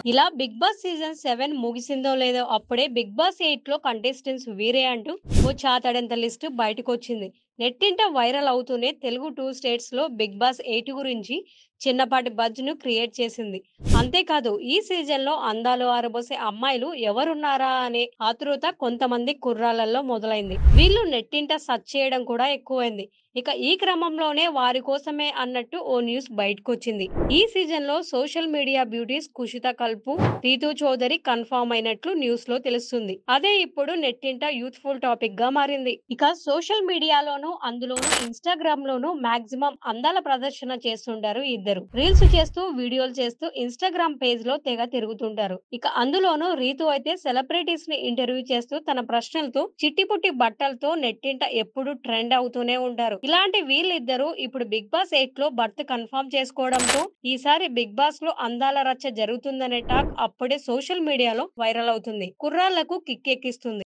ఇలా Bigg Boss season seven ముగిసిందో లేదో అప్పుడే బిగ్ బాస్ ఎయిట్ లో కంటెస్టెంట్స్ వీరే అంటూ ఓ చాతడంత లిస్టు బయటకు వచ్చింది నెట్టింట వైరల్ అవుతూనే తెలుగు టూ స్టేట్స్ లో బిగ్ బాస్ ఎయిట్ గురించి చిన్నపాటి బజ్ ను క్రియేట్ చేసింది అంతేకాదు ఈ సీజన్ లో అందాలు ఆరబోసే అమ్మాయిలు ఎవరున్నారా అనే ఆతృత కొంతమంది కుర్రాళ్ళల్లో మొదలైంది వీళ్ళు నెట్టింట సర్చ్ చేయడం కూడా ఎక్కువైంది ఇక ఈ క్రమంలోనే వారి కోసమే అన్నట్టు ఓ న్యూస్ బయటకు వచ్చింది ఈ సీజన్ లో social media beauties Kushitha Kallapu Ritu Chowdary confirm అయినట్లు న్యూస్ లో తెలుస్తుంది అదే ఇప్పుడు నెట్టింట యూత్ఫుల్ టాపిక్ గా మారింది ఇక సోషల్ మీడియాలోను అందులోను ఇన్స్టాగ్రామ్ లోను మాక్సిమం అందాల ప్రదర్శన చేస్తుంటారు ఈ ఇద్దరు రీల్స్ చేస్తూ వీడియోలు చేస్తూ ఇన్స్టాగ్రామ్ పేజ్ లో తెగ తిరుగుతుంటారు ఇక అందులోనూ రీతు అయితే సెలబ్రిటీస్ ని ఇంటర్వ్యూ చేస్తూ తన ప్రశ్నలతో చిట్టిపుట్టి బట్టలతో నెట్టింట ఎప్పుడు ట్రెండ్ అవుతూనే ఉంటారు ఇలాంటి వీళ్ళిద్దరూ ఇప్పుడు బిగ్ బాస్ ఎయిట్ లో బర్త్ కన్ఫర్మ్ చేసుకోవడంతో ఈసారి బిగ్ బాస్ లో అందాల రచ్చ జరుగుతుందనే టాక్ అప్పుడే సోషల్ మీడియాలో వైరల్ అవుతుంది కుర్రాళ్లకు కిక్కెక్కిస్తుంది